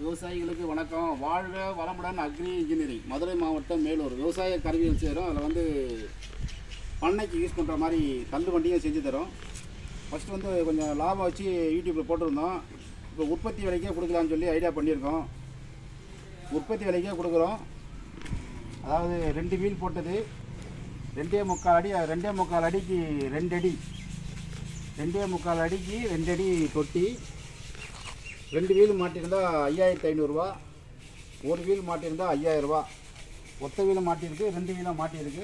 விவசாயிகளுக்கு வணக்கம் வாழ்க வளமுடன் அக்ரி இன்ஜினியரிங் மதுரை மாவட்டம் மேலூர் விவசாய கருவிகள் செய்கிறோம் அதில் வந்து பண்ணைக்கு யூஸ் பண்ணுற மாதிரி தள்ளு வண்டியும் செஞ்சு தரோம் ஃபஸ்ட்டு வந்து கொஞ்சம் லாபம் வச்சு யூடியூப்பில் போட்டிருந்தோம் இப்போ உற்பத்தி விலைக்கே கொடுக்கலான்னு சொல்லி ஐடியா பண்ணியிருக்கோம் உற்பத்தி விலைக்கே கொடுக்குறோம் அதாவது ரெண்டு வீல் போட்டது ரெண்டே முக்கால் அடி ரெண்டே முக்கால் அடிக்கு ரெண்டு அடி ரெண்டே முக்கால் அடிக்கு ரெண்டு அடி தொட்டி ரெண்டு வீல் மாட்டியிருந்தா ஐயாயிரத்தி ஐநூறுரூவா ஒரு வீல் மாட்டியிருந்தா ஐயாயிரரூவா ஒத்த வீல் மாட்டியிருக்கு ரெண்டு வீலும் மாட்டியிருக்கு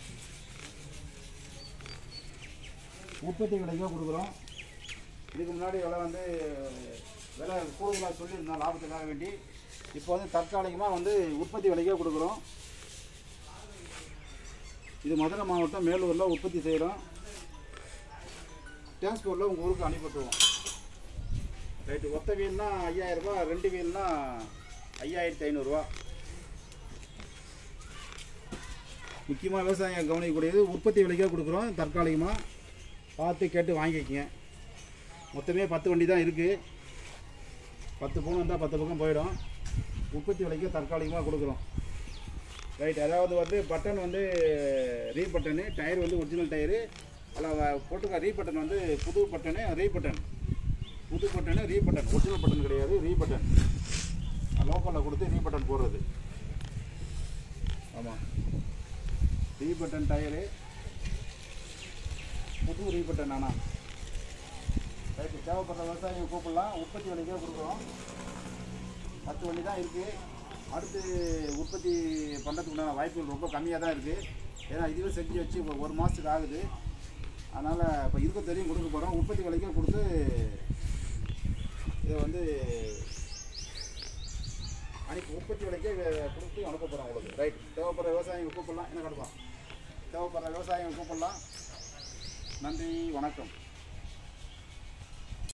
உற்பத்தி விலைக்கோ கொடுக்குறோம் இதுக்கு முன்னாடி விலை வந்து விலை கூடுதலாக சொல்லியிருந்தோம் லாபத்துக்காக வேண்டி இப்போ வந்து தற்காலிகமாக வந்து உற்பத்தி விலைக்கே கொடுக்குறோம் இது மதுரை மாவட்டம் மேலூரில் உற்பத்தி செய்கிறோம் டிரான்ஸ்போர்ட்டில் உங்கள் ஊருக்கு அனுப்பிட்டுருவோம் ரைட்டு ஒத்த வீல்னா ஐயாயிரரூபா ரெண்டு வீல்னா ஐயாயிரத்தி ஐநூறுரூவா முக்கியமாக விவசாயம் கவனிக்கக்கூடியது உற்பத்தி விலைக்காக கொடுக்குறோம் தற்காலிகமாக பார்த்து கேட்டு வாங்கிக்கங்க மொத்தமே பத்து வண்டி தான் இருக்குது பத்து பவுன் வந்தால் பத்து பக்கம் போயிடும் உற்பத்தி விலைக்கு தற்காலிகமாக கொடுக்குறோம் ரைட் அதாவது வந்து பட்டன் வந்து ரீ பட்டனு டயர் வந்து ஒரிஜினல் டயரு அதில் போட்டுக்க ரீ பட்டன் வந்து புது பட்டனு ரீ பட்டன் புது button re button original button கிடையாது ரீ பட்டன் லோக்கலில் கொடுத்து ரீ பட்டன் போடுறது ஆமாம் ரீ பட்டன் டயரு புது ரீ பட்டன் ஆனா ரைட்டு தேவைப்படுற விவசாயிகள் கூப்பிடலாம் உற்பத்தி விலைக்கே கொடுக்குறோம் பத்து வண்டி தான் இருக்குது அடுத்து உற்பத்தி பண்ணுறதுக்கு உண்டான வாய்ப்புகள் ரொம்ப கம்மியாக தான் இருக்குது ஏன்னா இதுவே செஞ்சு வச்சு இப்போ ஒரு மாதத்துக்கு ஆகுது அதனால் இப்போ இருக்க தெரியும் கொடுக்க போகிறோம் உற்பத்தி விலைக்கே கொடுத்து இதை வந்து அனுப்பி உற்பத்தி விலைக்கே வே- கொடுத்து அனுப்ப போகிறோம் உங்களுக்கு ரைட் தேவைப்படுற விவசாயிகள் கூப்பிடலாம் என்ன கிடப்போம் தேவைப்படுற விவசாயிகள் கூப்பிடலாம் நன்றி வணக்கம்